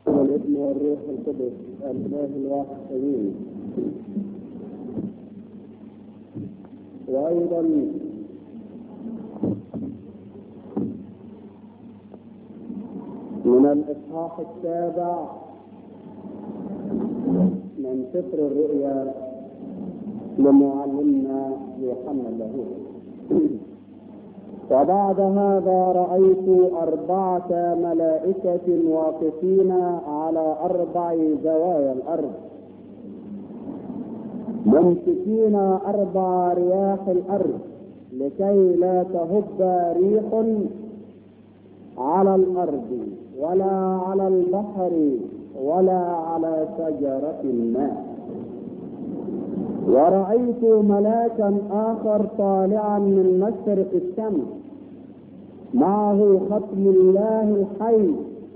والابن والروح القدس الاله الواحد امين وايضا من الاصحاح السابع من سفر الرؤيا لمعلمنا يوحنا اللاهوت وبعد هذا رأيت أربعة ملائكة واقفين على أربع زوايا الأرض ممسكين أربع رياح الأرض لكي لا تهب ريح على الأرض ولا على البحر ولا على شجرة الماء ورأيت ملاكا آخر طالعا من مشرق الشمس معه ختم الله الحي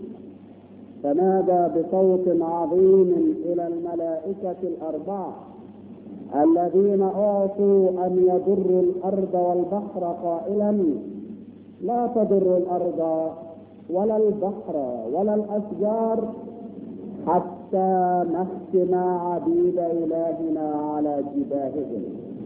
فنادى بصوت عظيم إلى الملائكة الأربعة الذين أعطوا أن يضروا الأرض والبحر قائلا لا تضر الأرض ولا البحر ولا الأشجار حتى نختم عبيد إلهنا على جباههم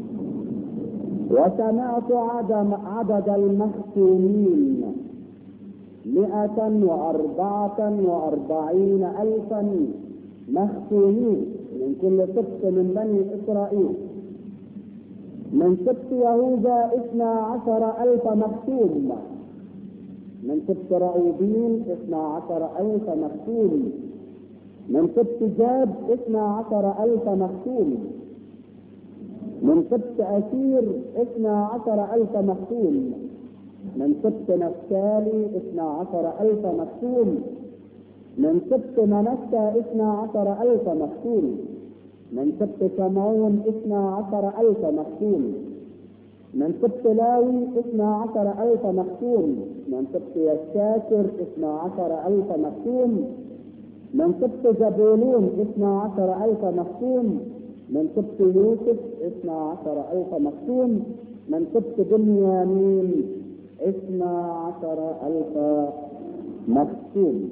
وسمعت عدم عدد المختومين مئة وأربعة وأربعين ألفا مختومين من كل سبط من بني إسرائيل من سبط يهوذا اثنا عشر ألف مختوم من سبط رؤوبين اثنا عشر ألف مختوم من سبط جاد اثنا عشر ألف مختوم من سبط أسير اثنا عشر ألف مختوم من سبط نفتالي اثنا عشر ألف مختوم من سبط منسى اثنا عشر ألف مختوم من سبط شمعون اثنا عشر ألف مختوم من سبط لاوي اثنا عشر ألف مختوم من سبط يشاكر اثنا عشر ألف مختوم من سبط زبولون اثنا عشر ألف مختوم من سبط يوسف اثنا عشر ألف مختوم من سبط بنيامين اثنا عشر ألف مختوم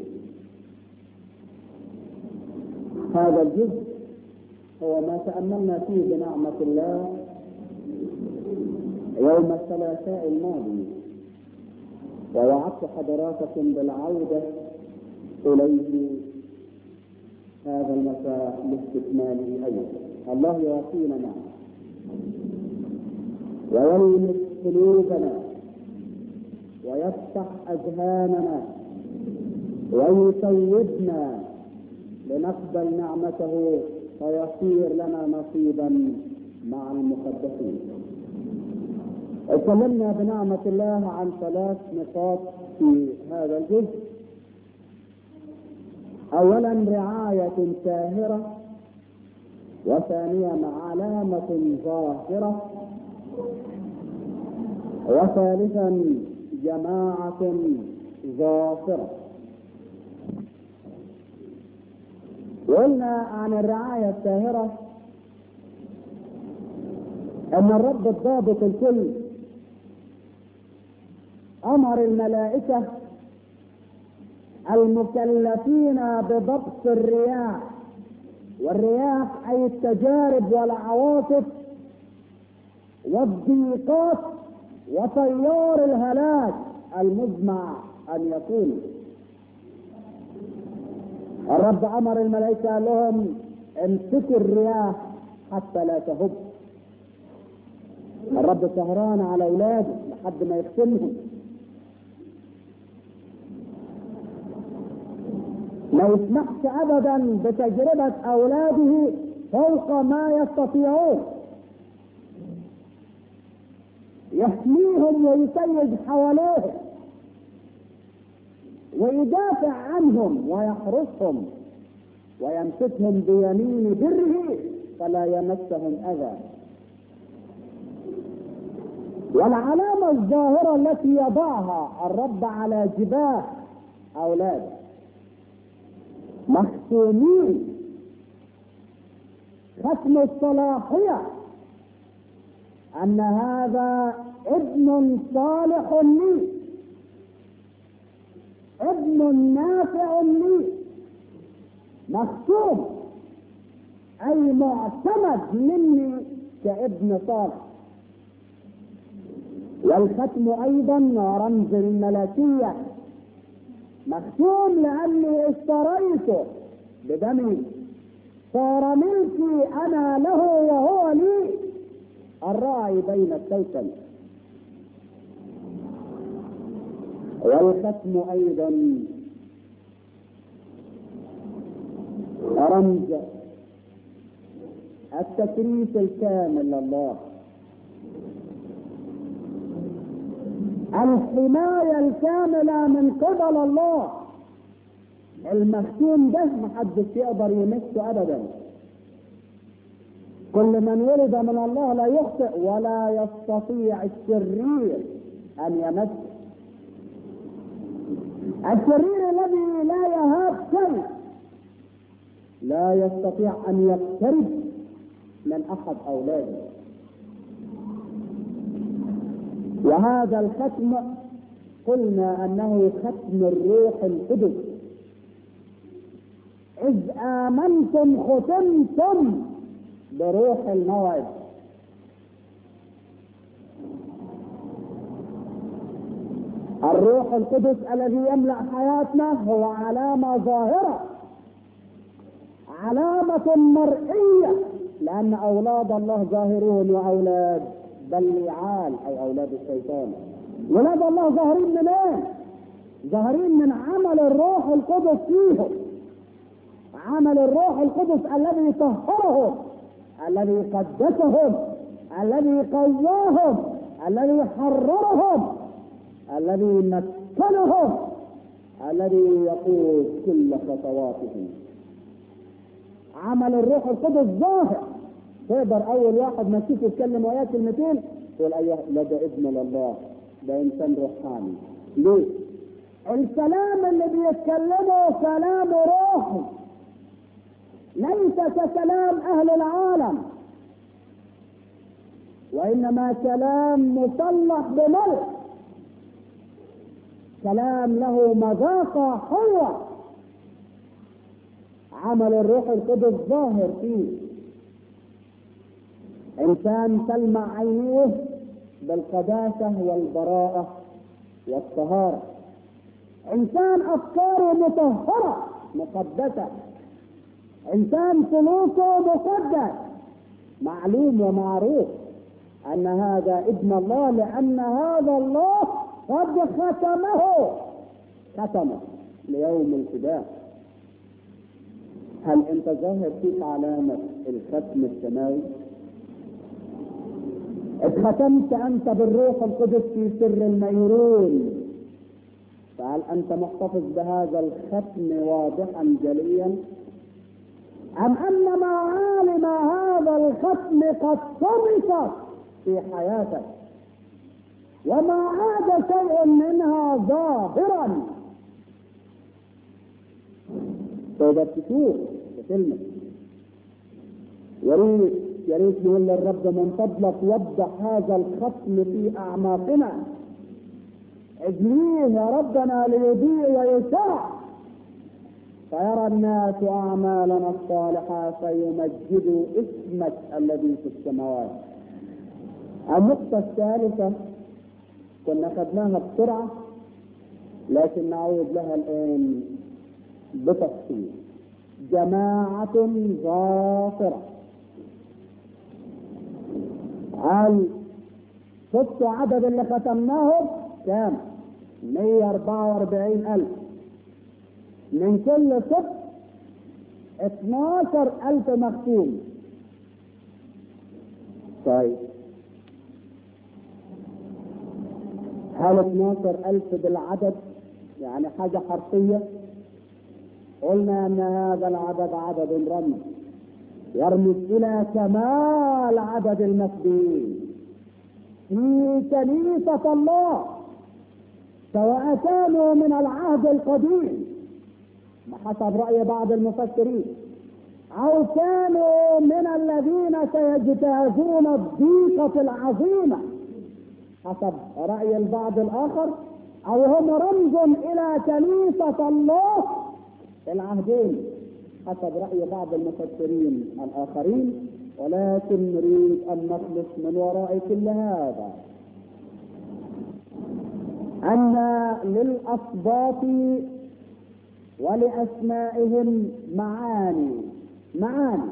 هذا الجزء هو ما تأملنا فيه بنعمة الله يوم الثلاثاء الماضي ووعدت حضراتكم بالعودة إليه هذا المساء لاستكماله أيضا الله يعطينا نعمة ويلمس قلوبنا ويفتح أذهاننا ويسودنا لنقبل نعمته فيصير لنا نصيبا مع المقدسين تكلمنا بنعمة الله عن ثلاث نقاط في هذا الجزء اولا رعاية ساهرة وثانيا علامة ظاهرة وثالثا جماعة ظافرة قلنا عن الرعاية الساهرة ان الرب الضابط الكل امر الملائكة المكلفين بضبط الرياح والرياح اي التجارب والعواصف والضيقات وتيار الهلاك المزمع ان يكون الرب امر الملائكه قال لهم امسكوا الرياح حتى لا تهب الرب سهران على اولاده لحد ما يختمهم ما يسمحش ابدا بتجربة اولاده فوق ما يستطيعون يحميهم ويسيد حواليهم ويدافع عنهم ويحرسهم ويمسكهم بيمين بره فلا يمسهم اذى والعلامة الظاهرة التي يضعها الرب على جباه أولاده مختومين ختم الصلاحية أن هذا ابن صالح لي ابن نافع لي مختوم اي معتمد مني كابن صالح والختم ايضا رمز الملكيه مختوم لاني اشتريته بدمي صار ملكي انا له وهو لي الراعي بين الكوكب والختم ايضا رمز التكريس الكامل لله الحماية الكاملة من قبل الله المختوم ده محدش يقدر يمسه ابدا كل من ولد من الله لا يخطئ ولا يستطيع الشرير ان يمسه الشرير الذي لا يهاب شيء لا يستطيع ان يقترب من احد اولاده وهذا الختم قلنا انه ختم الروح القدس اذ امنتم ختمتم بروح الموعد الروح القدس الذي يملا حياتنا هو علامه ظاهره علامه مرئيه لان اولاد الله ظاهرون واولاد بلعال اي اولاد الشيطان ولاد الله ظاهرين من ايه ظاهرين من عمل الروح القدس فيهم عمل الروح القدس الذي طهرهم الذي قدسهم الذي قواهم الذي حررهم الذي مكنهم الذي يقود كل خطواتهم عمل الروح القدس ظاهر تقدر اول واحد ما تشوف يتكلم وياه كلمتين تقول ايوه لا ده ابن لله ده انسان روحاني ليه؟ الكلام اللي بيتكلمه كلام روحي ليس ككلام اهل العالم وانما كلام مصلح بملك كلام له مذاقه حلوه عمل الروح القدس ظاهر فيه انسان تلمع عينيه بالقداسه والبراءه والطهاره انسان افكاره مطهره مقدسه انسان سلوكه مقدس معلوم ومعروف ان هذا ابن الله لان هذا الله قد ختمه ختمه ليوم الفداء هل انت ظاهر فيك علامة الختم السماوي اتختمت انت بالروح القدس في سر الميرون فهل انت محتفظ بهذا الختم واضحا جليا ام ان معالم هذا الختم قد طمست في حياتك وما عاد شيء منها ظاهرا تقدر تشوف بكلمة يا ريت يا ريت نقول للرب من فضلك وضح هذا الختم في اعماقنا اجليه يا ربنا ليضيء ويشاع فيرى الناس اعمالنا الصالحه فيمجدوا اسمك الذي في السماوات النقطه الثالثه كنا خدناها بسرعه لكن نعود لها الان بتفصيل جماعة ظافرة هل شفتوا عدد اللي ختمناهم كام 144 ألف من كل صف 12 ألف مختوم طيب هل 12 ألف بالعدد يعني حاجة حرفية قلنا ان هذا العدد عدد رمز يرمز الى كمال عدد المسبيين في كنيسة الله سواء كانوا من العهد القديم بحسب رأي بعض المفسرين أو كانوا من الذين سيجتازون الضيقة العظيمة حسب رأي البعض الآخر أو هم رمز إلى كنيسة الله العهدين حسب رأي بعض المفسرين الآخرين ولكن نريد أن نخلص من وراء كل هذا أن للأصباط ولأسمائهم معاني معاني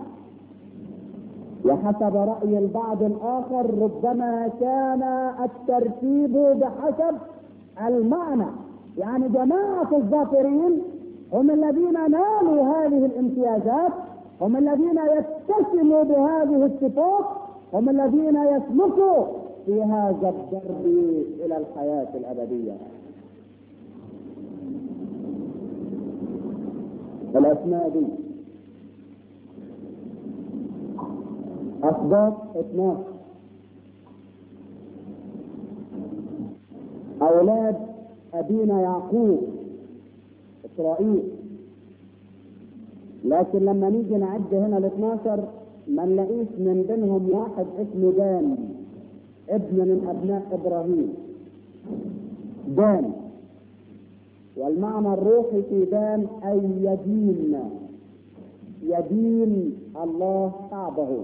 وحسب رأي البعض الآخر ربما كان الترتيب بحسب المعنى يعني جماعة الظافرين هم الذين نالوا هذه الامتيازات هم الذين يتسموا بهذه الصفات هم الذين يسلكوا في هذا الدرب إلى الحياة الأبدية الأسماء دي أسباب 12 أولاد أبينا يعقوب إسرائيل لكن لما نيجي نعد هنا ال 12 ما نلاقيش من بينهم واحد اسمه دان ابن من أبناء إبراهيم دان والمعنى الروحي في دان أي يدين يدين الله شعبه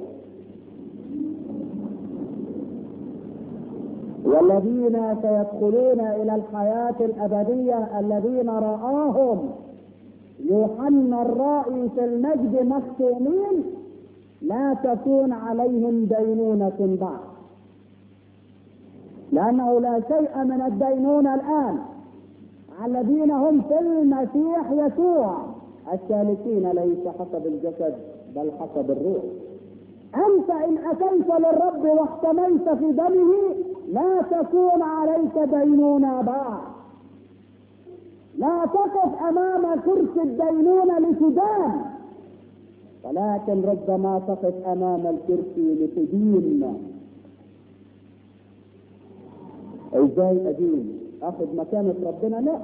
والذين سيدخلون الى الحياه الابديه الذين راهم يوحنا الرائي في المجد مختومين لا تكون عليهم دينونه بعد لانه لا شيء من الدينونه الان على الذين هم في المسيح يسوع السالكين ليس حسب الجسد بل حسب الروح انت ان اتيت للرب واحتميت في دمه لا تكون عليك دينونة بعد لا تقف امام كرسي الدينونة لتدان ولكن ربما تقف امام الكرسي لتدين ازاي ادين اخذ مكانة ربنا لا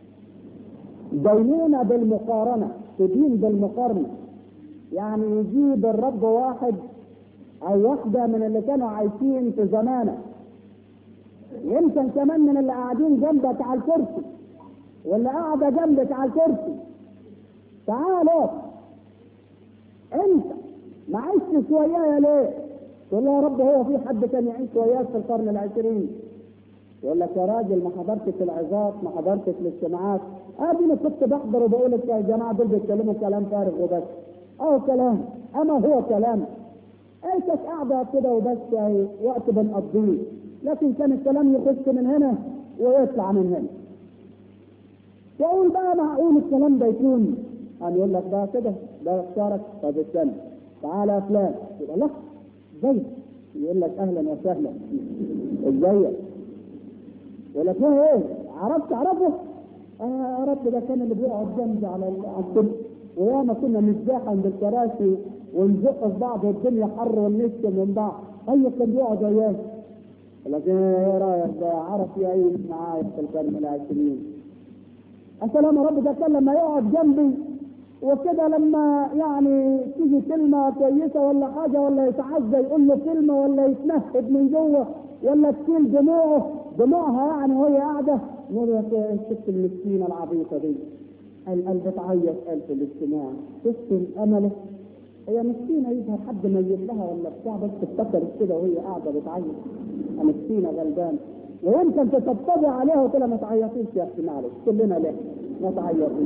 دينونة بالمقارنة تدين بالمقارنة يعني يجيب الرب واحد او واحدة من اللي كانوا عايشين في زمانه يمكن كمان من اللي قاعدين جنبك على الكرسي واللي قاعدة جنبك على الكرسي تعالوا انت ما عشتش ويايا ليه؟ تقول له يا رب هو في حد كان يعيش وياك في القرن العشرين يقول لك يا راجل ما حضرتش العظات ما حضرتش الاجتماعات ادي انا كنت بحضر وبقول لك يا جماعه دول بيتكلموا كلام فارغ وبس اه كلام اما هو كلام ايتك قاعده كده وبس يعني وقت بنقضيه لكن كان الكلام يخش من هنا ويطلع من هنا تقول بقى معقول الكلام ده يكون قام يقول لك ده كده ده اختارك طب استنى تعالى يا فلان يبقى لا زي يقول لك اهلا وسهلا ازيك يقول لك هو ايه عرفت تعرفه؟ انا عرفت ده كان اللي بيقعد جنبي على الكرسي وياما كنا نتزاحم بالكراسي ونزق في بعض والدنيا حر ونشتم من بعض ايوه كان بيقعد وياه لكن ايه رايك ده عرف يعيش معايا في القرن العشرين انت لما رب ده كان لما يقعد جنبي وكده لما يعني تيجي كلمة كويسة ولا حاجة ولا يتعزى يقول له كلمة ولا يتنهد من جوه ولا تشيل دموعه دموعها يعني وهي قاعدة نقول يا الست المسكينة العبيطة دي القلب بتعيط قال في الاجتماع تسكن أمله هي مسكينة يظهر حد ميت لها ولا بتاع بس افتكرت كده وهي قاعدة بتعيط مسكينة غلبانة ويمكن تطبطبي عليها وتقول لها ما تعيطيش يا اختي معلش كلنا ليه ما تعيطيش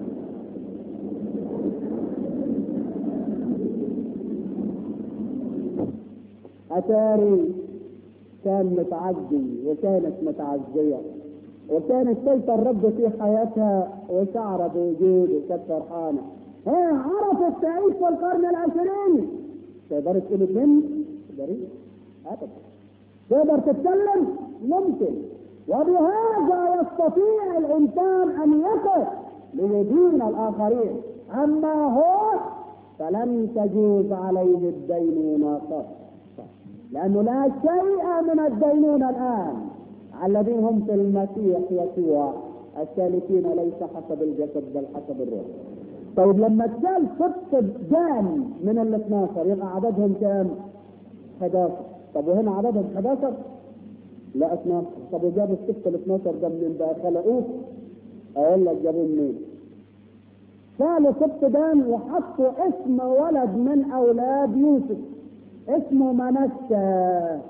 أتاري كان متعدي وكانت متعزية وكانت شايفة الرب في حياتها وشعر بوجوده وكانت فرحانة ها عرفت تعيش في القرن العشرين تقدر تقول من تقدري أبدا تقدر تتكلم ممكن وبهذا يستطيع الإنسان أن يقف ليدين الآخرين أما هو فلن تجوز عليه الدينونة قط لأنه لا شيء من الدينونة الآن على الذين هم في المسيح يسوع السالكين ليس حسب الجسد بل حسب الروح طيب لما اتقال ست جان من ال 12 يبقى عددهم كام؟ 11 طب وهنا عددهم 11 لا 12 طب وجابوا الست ال 12 ده منين بقى خلقوه؟ اقول لك جابوه منين؟ شالوا سبط دان وحطوا اسم ولد من اولاد يوسف اسمه منسى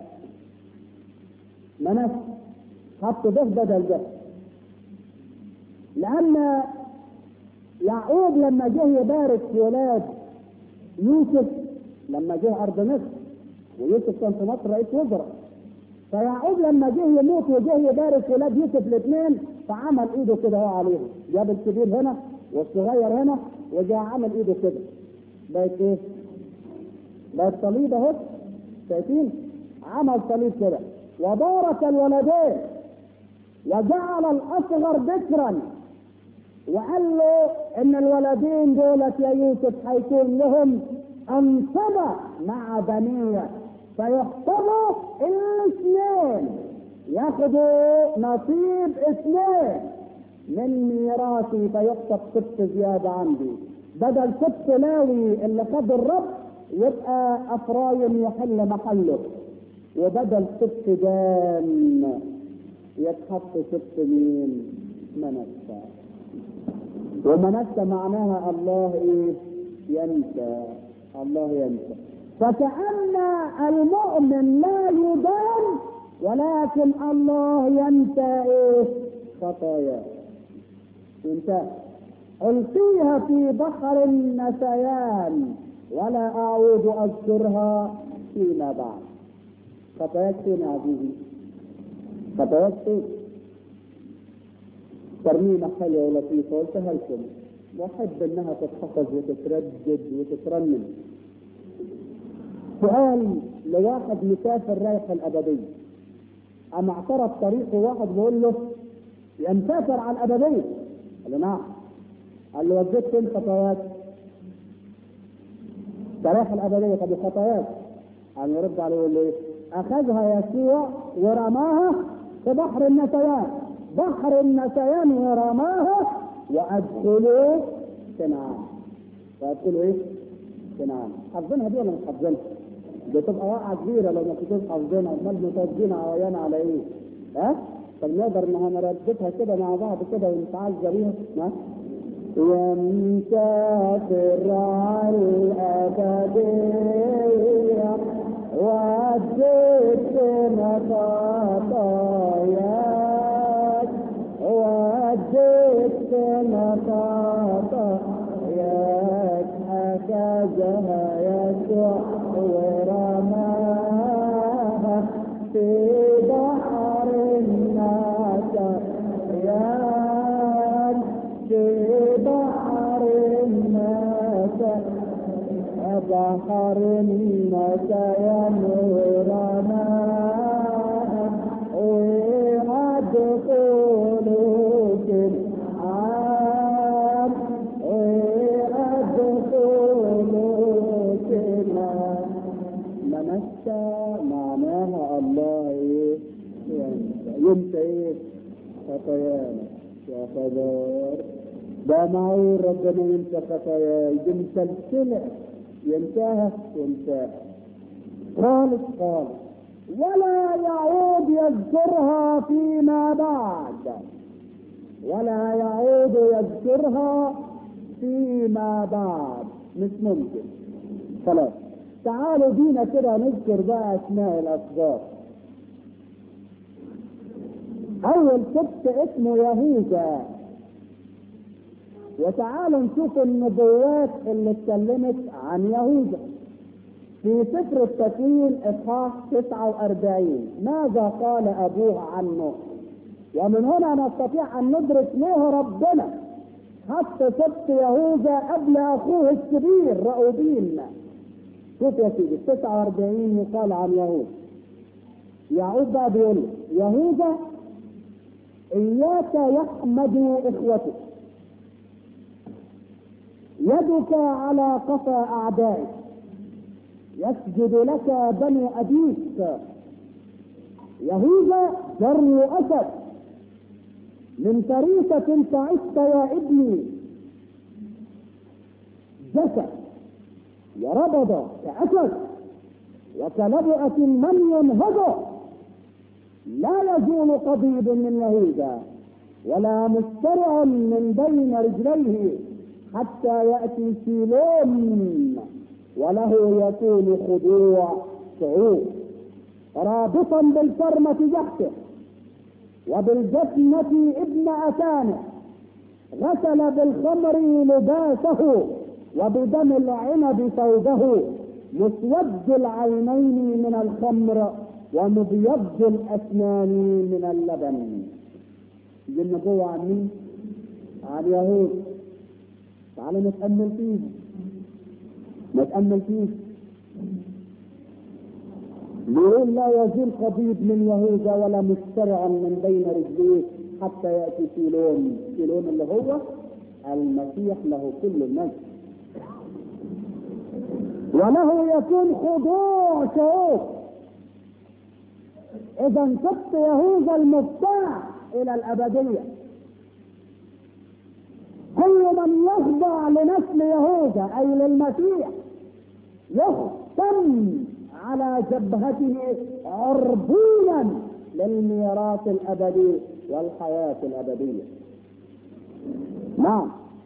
منسى حطوا ده بدل ده لان يعقوب لما جه يبارك في ولاد يوسف لما جه ارض مصر ويوسف كان في مصر رئيس وزراء فيعقوب لما جه يموت وجه يبارك في ولاد يوسف الاثنين فعمل ايده كده هو عليهم جاب الكبير هنا والصغير هنا وجاء عمل ايده كده بقت ايه؟ بقت صليب اهو شايفين؟ عمل صليب كده وبارك الولدين وجعل الاصغر ذكرا وقال له ان الولدين دولت يا يوسف هيكون لهم انصبة مع بنية فيحطبوا الاثنين ياخذوا نصيب اثنين من ميراثي فيحسب سبت زيادة عندي بدل سبت لاوي اللي خد الرب يبقى افرايم يحل محله وبدل سبت دان يتحط سبت مين منسى ومنسى معناها الله ايه ينسى الله ينسى فكأن المؤمن لا يدان ولكن الله ينسى ايه خطاياه انتهى القيها في بحر النسيان ولا اعود اذكرها فيما بعد خطاياك فين يا عزيزي خطاياك فين ترميمة حلوة ولطيفة قلتها لكم واحب انها تتحفظ وتتردد وتترنم سؤال لواحد مسافر رايح الابدية اما اعترض طريقه واحد بيقول له يا مسافر على الابدية قال له نعم قال له وجدت فين خطاياك؟ رايح الابدية طب الخطاياك قال يرد عليه يقول له ايه؟ اخذها يسوع ورماها في بحر النسيان بحر النسيان ورماها وادخلوا كنعان وادخلوا ايه؟ كنعان حافظينها دي ولا مش حافظينها؟ بتبقى واقعة كبيرة لو ما كنتوش حافظينها امال متوجهين عويان على ايه؟ ها؟ طب نقدر ان نرددها كده مع بعض كده ونتعزى بيها ها؟ ينتظر على الأبدية وجدت خطاياك وجدت خطاياك أخذها يسوع ورماها في بحر النسيان في بحر النسيان بحر النسيان ورماها وأدخلوا كنعان وأدخلوا كنعان منسى معناها الله ايه ينسى ينسى ايه خطايانا يا خبر ده معقول ربنا ينسى خطاياي دي مسلسلة ينساها ينساها خالص خالص ولا يعود يذكرها فيما بعد ولا يعود يذكرها فيما بعد مش ممكن خلاص تعالوا بينا كده نذكر بقى اسماء الاسباط اول سبت اسمه يهوذا وتعالوا نشوف النبوات اللي اتكلمت عن يهوذا في سفر التكوين اصحاح 49 ماذا قال ابوه عنه ومن هنا نستطيع ان ندرك ليه ربنا حط سبت يهوذا قبل اخوه الكبير رأوبين شوف يا سيدي 49 يقال عن يهوذا يعقوب بقى بيقول يهوذا اياك يحمد اخوتك يدك على قفا اعدائك يسجد لك بنو ابيك يهوذا جر اسد من فريسة تعبت يا ابني جسد وربض كأسد وكنبأة من ينهض لا يزول قضيب من يهوذا ولا مسترع من بين رجليه حتى يأتي سيلون وله يكون خضوع شعوب رابطا بالكرمة تحته وبالجسمة ابن أتانه غسل بالخمر لباسه وبدم العنب ثوبه مسود العينين من الخمر ومبيض الاسنان من اللبن دي النبوة عن مين؟ عن يهود تعالوا نتأمل فيه نتأمل فيه بيقول لا يزول قضيب من يهوذا ولا مشترع من بين رجليه حتى يأتي سيلون سيلون اللي هو المسيح له كل المجد وله يكون خضوع شعوب اذا سبت يهوذا المفتاح الى الابديه كل من يخضع لنسل يهوذا اي للمسيح يختم على جبهته عربونا للميراث الابدي والحياه الابديه نعم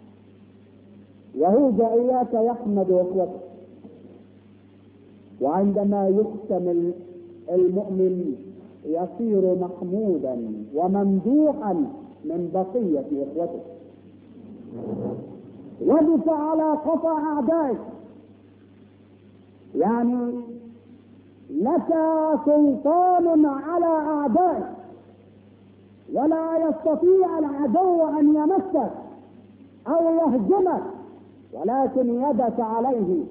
يهوذا اياك يحمد اخوته وعندما يختم المؤمن يصير محمودا وممدوحا من بقية إخوته وقف على قطع أعدائك يعني لك سلطان على أعدائك ولا يستطيع العدو أن يمسك أو يهجمك ولكن يدك عليه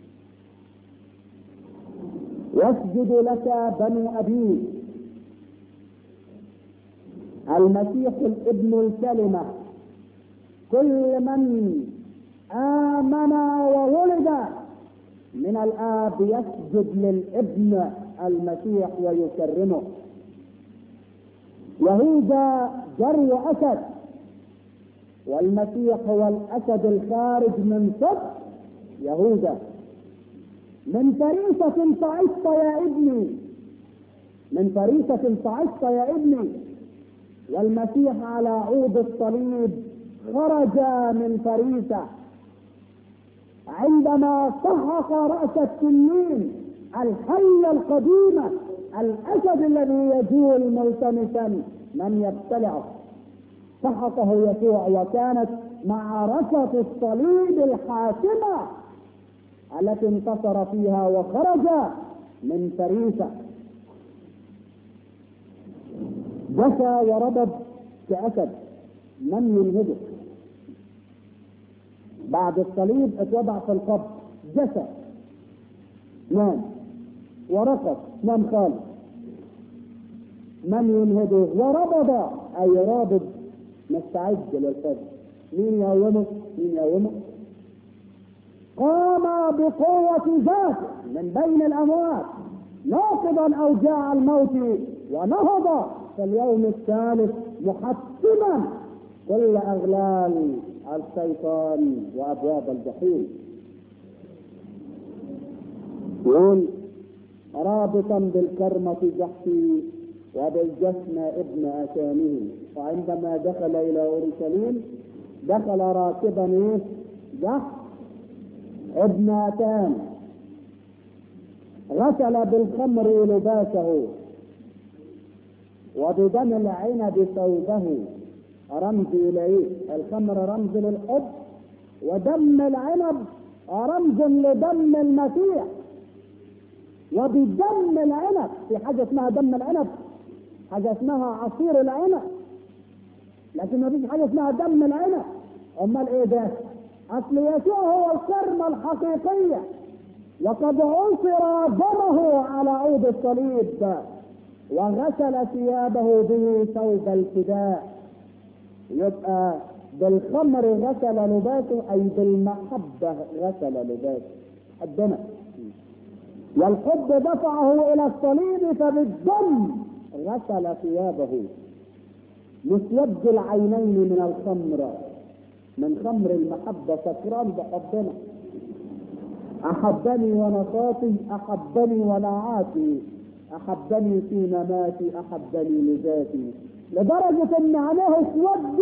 يسجد لك بنو أبيك المسيح الابن الكلمة كل من آمن وولد من الآب يسجد للابن المسيح ويكرمه يهوذا جري أسد والمسيح هو الأسد الخارج من صدق يهوذا من فريسة صعدت يا ابني من فريسة صعدت يا ابني والمسيح على عود الصليب خرج من فريسة عندما سحق رأس التنين الحية القديمة الأسد الذي يجول ملتمسا من يبتلعه سحقه يسوع وكانت معركة الصليب الحاسمة التي انتصر فيها وخرج من فريسة جثى وربب كأسد من ينهده بعد الصليب اتوضع في القبر جثى نام ورقص نام خالص من ينهده وربض اي رابض مستعد للفجر مين يقومه مين يقومه قام بقوة ذاته من بين الأموات ناقضا أوجاع الموت ونهض في اليوم الثالث محطما كل أغلال الشيطان وأبواب الجحيم يقول رابطا بالكرمة جحفي وبالجسم ابن أشامه وعندما دخل إلى أورشليم دخل راكبا إيه؟ جحف ابن أتان غسل بالخمر لباسه وبدم العنب ثوبه رمز إليه الخمر رمز للحب ودم العنب رمز لدم المسيح وبدم العنب في حاجة اسمها دم العنب حاجة اسمها عصير العنب لكن ما فيش حاجة اسمها دم العنب أمال إيه ده؟ أصل يسوع هو الكرمة الحقيقية وقد عصر دمه على عود الصليب وغسل ثيابه به ثوب الفداء يبقى بالخمر غسل لباسه أي بالمحبة غسل لباسه حبنا والحب دفعه إلى الصليب فبالدم غسل ثيابه مسود العينين من الخمر من خمر المحبة سكران بحبنا أحبني ونشاطي أحبني ونعاتي أحبني في مماتي أحبني لذاتي لدرجة إن عينيه اسودت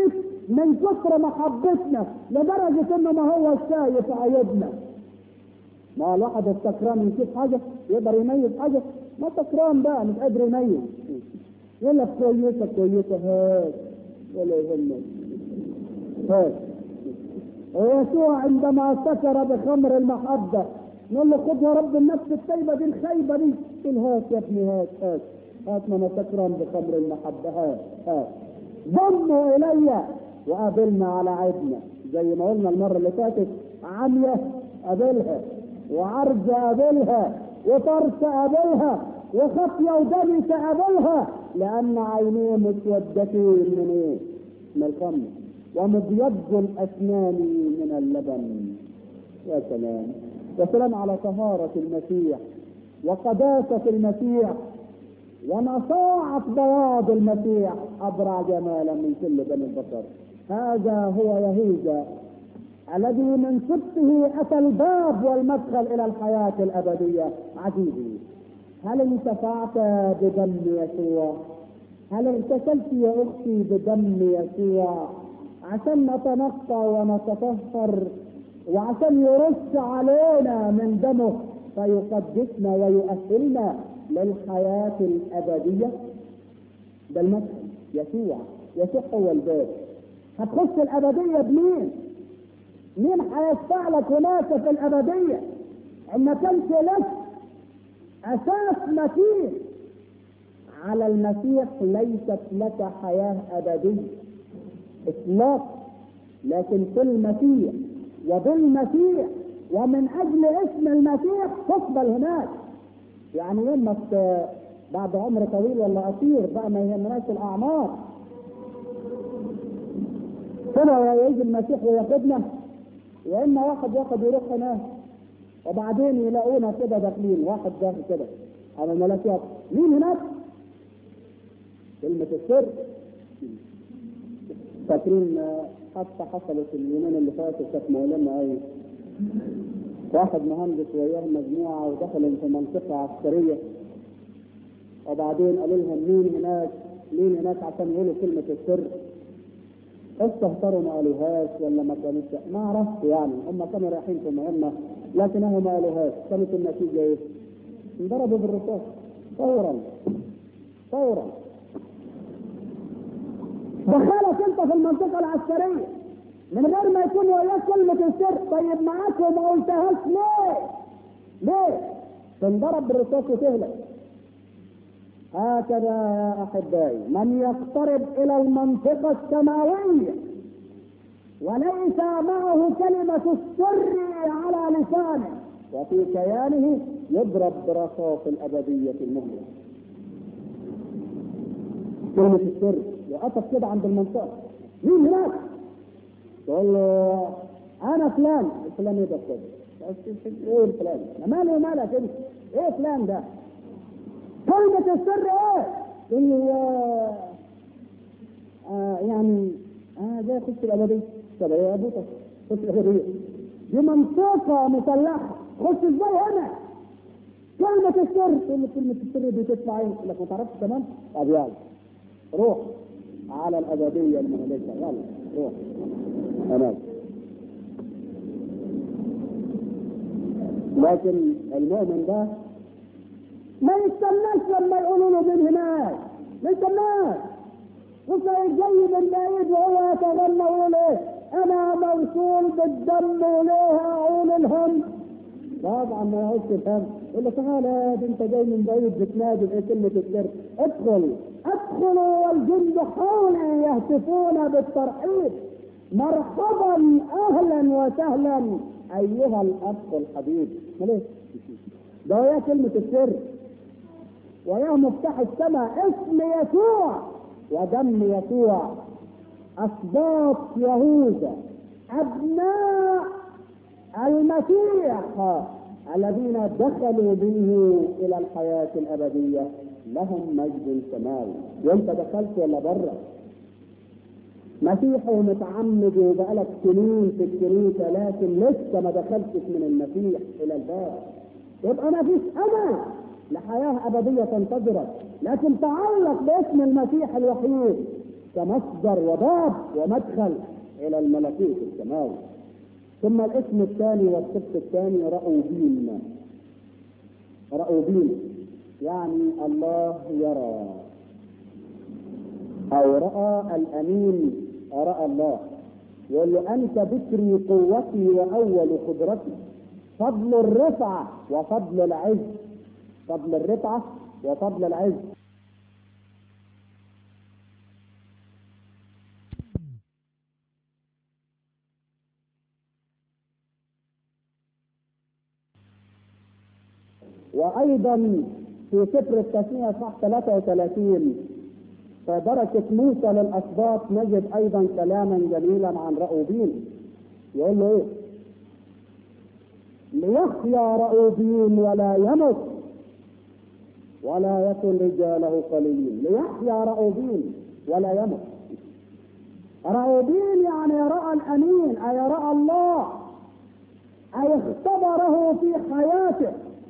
من كثر محبتنا لدرجة انه ما هو شايف عيوبنا ما الواحد السكران يشوف حاجة يقدر يميز حاجة ما سكران بقى مش قادر يميز يقول لك كويسة كويسة هات ولا يهمك هات ويسوع عندما سكر بخمر المحبة نقول له خذ يا رب النفس الطيبة دي الخيبة دي قل هات يا ابني هات هات هات ما انا سكران بخمر المحبة هات هات ضموا الي وقابلنا على عيبنا زي ما قلنا المرة اللي فاتت عمية قابلها وعرج قابلها وطرس قابلها وخطية ودم تقابلها لأن عينيه مسودتين من ايه؟ من الخمر ومبيض الأسنان من اللبن يا سلام يا سلام على طهارة المسيح وقداسة المسيح ونصاعة بياض المسيح أبرع جمالا من كل بني البشر هذا هو يهوذا الذي من سبته أتى الباب والمدخل إلى الحياة الأبدية عزيزي هل انتفعت بدم يسوع هل اغتسلت يا أختي بدم يسوع عشان نتنقى ونتطهر وعشان يرش علينا من دمه فيقدسنا ويؤهلنا للحياة الأبدية ده المدخل يسوع يسوع هو الباب هتخش الأبدية بمين؟ مين هيشفع لك هناك في الأبدية؟ إن ما كانش لك أساس متين على المسيح ليست لك حياة أبدية إطلاق لكن في المسيح وبالمسيح ومن أجل اسم المسيح تقبل هناك يعني يوم بعد عمر طويل ولا قصير بقى ما يهمناش الأعمار كده يجي المسيح وياخدنا يا إما واحد واحد يروح هناك وبعدين يلاقونا كده داخلين واحد داخل كده على الملكيات مين هناك؟ كلمة السر فاكرين حتى حصلت اليومين اللي فاتوا كانت مؤلمة أوي واحد مهندس وياه مجموعة ودخلوا في منطقة عسكرية وبعدين قالوا لهم مين هناك مين هناك عشان يقولوا كلمة السر استهتروا ما قالوهاش ولا ما كانوش ما عرفت يعني هم كانوا رايحين في مهمة لكنهم ما قالوهاش كانت النتيجة ايه؟ انضربوا بالرصاص فورا فورا دخلك انت في المنطقة العسكرية من غير ما يكون وياك كلمة السر طيب معاك وما قلتهاش ليه؟ ليه؟ تنضرب بالرصاص وتهلك هكذا يا احبائي من يقترب الى المنطقة السماوية وليس معه كلمة السر على لسانه وفي كيانه يضرب برصاص الأبدية المهلة كلمة السر وقفت كده عند المنطقة مين هناك؟ تقول له أنا فلان فلان إيه ده كده؟ إيه الفلان؟ أنا مالي ومالك أنت؟ إيه فلان ده؟ كلمة السر إيه؟ تقول له آه يعني آه ده يخش الأبدية طب إيه يا أبوك؟ خش الأبدية دي منطقة مسلحة خش ازاي هنا؟ كلمة السر تقول له كلمة السر دي تدفع ايه؟ يقول لك ما تعرفش تمام؟ طب يلا روح على الأبدية المهلكة يلا روح هناك لكن المؤمن ده ما يستناش لما يقولوا له من هناك ما يستناش وتلاقي جاي من بعيد وهو يتغنى ويقول ايه انا موصول بالدم وليه اقول الهم طبعا ما يعيش الهم يقول له تعالى ده انت جاي من بعيد بتنادي بايه كلمه السر ادخل ادخلوا والجند حولي يهتفون بالترحيب مرحبا اهلا وسهلا ايها الاخ الحبيب ليه؟ ده وياه كلمه السر وياه مفتاح السماء اسم يسوع ودم يسوع أسباط يهوذا أبناء المسيح الذين دخلوا به إلى الحياة الأبدية لهم مجد سماوي وأنت دخلت ولا بره مسيح ومتعمد وبقالك سنين في الكنيسة لكن لسه ما دخلتش من المسيح إلى الباب يبقى ما فيش أمل لحياة أبدية تنتظرك لكن تعلق باسم المسيح الوحيد كمصدر وباب ومدخل الى الملكوت السماوي ثم الاسم الثاني والصفة الثاني رأوبين رأوبين يعني الله يرى او رأى الامين رأى الله يقول له انت بكري قوتي واول قدرتي فضل الرفعة وفضل العز فضل الرفعة وفضل العز وايضا في سفر التثنية صح 33 فبركة موسى للأسباط نجد أيضا كلاما جميلا عن رأوبين يقول له إيه؟ ليحيا رأوبين ولا يمت ولا يكن رجاله قليلين ليحيا رأوبين ولا يمت رأوبين يعني رأى الأمين أي رأى الله أي اختبره في حياته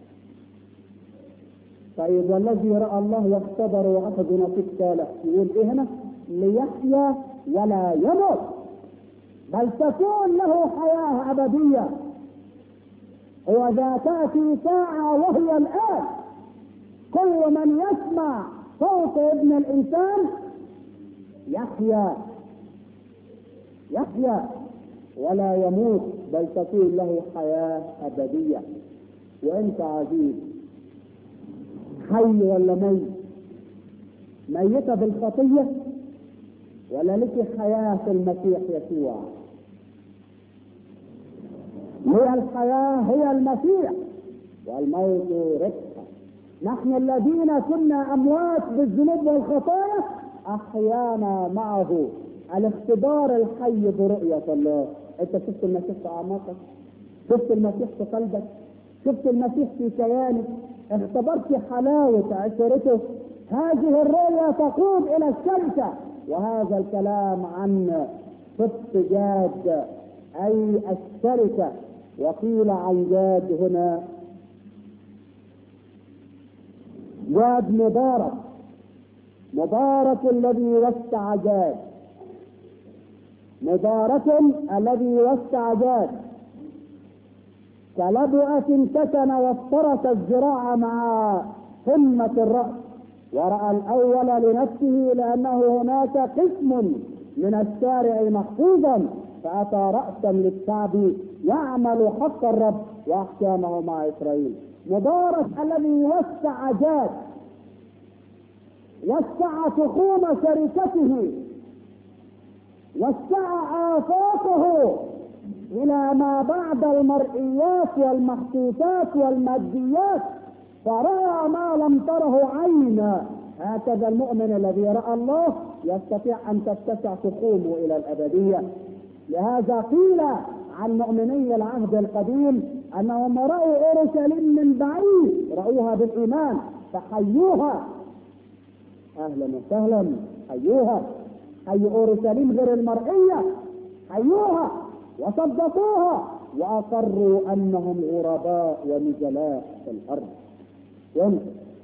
طيب والذي راى الله واختبر واخذ نصيب صالح يقول ايه هنا؟ ليحيا ولا يموت بل تكون له حياه ابديه وذا تاتي ساعه وهي الان كل من يسمع صوت ابن الانسان يحيا يحيا ولا يموت بل تكون له حياه ابديه وانت عزيز حي ولا ميت ميتة بالخطية ولا لك حياة في المسيح يسوع هي الحياة هي المسيح والموت ربحة نحن الذين كنا أموات بالذنوب والخطايا أحيانا معه الاختبار الحي برؤية الله أنت شفت المسيح في أعماقك شفت المسيح في قلبك شفت المسيح في كيانك اختبرت حلاوة عشرته هذه الرؤية تقود إلى الشركة وهذا الكلام عن صدق جاد أي الشركة وقيل عن جاد هنا جاد مبارك مبارك الذي وسع جاد مبارك الذي وسع جاد كلبؤة سكن وافترس الذراع مع قمة الرأس ورأى الأول لنفسه لأنه هناك قسم من الشارع محفوظا فأتى رأسا للشعب يعمل حق الرب وأحكامه مع إسرائيل مبارك الذي وسع جاد وسع تخوم شركته وسع آفاقه إلى ما بعد المرئيات والمحسوسات والماديات فرأى ما لم تره عينا هكذا المؤمن الذي رأى الله يستطيع أن تتسع تقوم إلى الأبدية لهذا قيل عن مؤمني العهد القديم أنهم رأوا أورشليم من بعيد رأوها بالإيمان فحيوها أهلا وسهلا حيوها حي أورشليم غير المرئية حيوها وصدقوها واقروا انهم غرباء ونزلاء في الارض وانت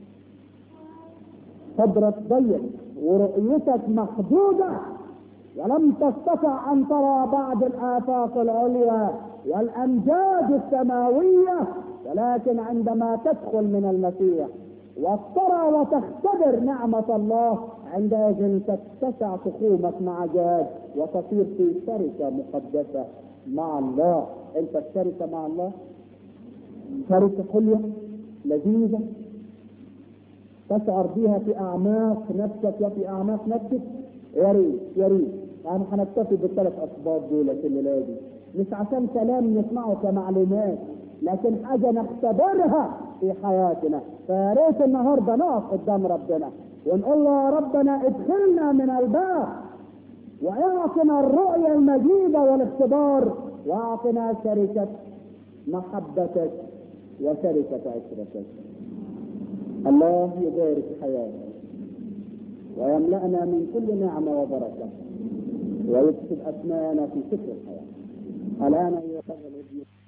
صدرك ضيق ورؤيتك محدوده ولم تستطع ان ترى بعض الافاق العليا والامجاد السماويه ولكن عندما تدخل من المسيح وترى وتختبر نعمه الله عندئذ تتسع تخومك مع جاد وتصير في شركه مقدسه مع الله انت الشركه مع الله شركه حلوه لذيذه تشعر بها في اعماق نفسك وفي اعماق نفسك يا ريت يا ريت يعني هنكتفي بالثلاث اسباب دول في الليله دي مش عشان كلام نسمعه كمعلومات لكن حاجه نختبرها في حياتنا فيا ريت النهارده نقف قدام ربنا ونقول له يا ربنا ادخلنا من الباب واعطنا الرؤية المجيدة والاختبار واعطنا شركة محبتك وشركة عشرتك الله يبارك حياتك ويملأنا من كل نعمة وبركة ويكتب أسماءنا في سفر الحياة الآن أيها الأخوة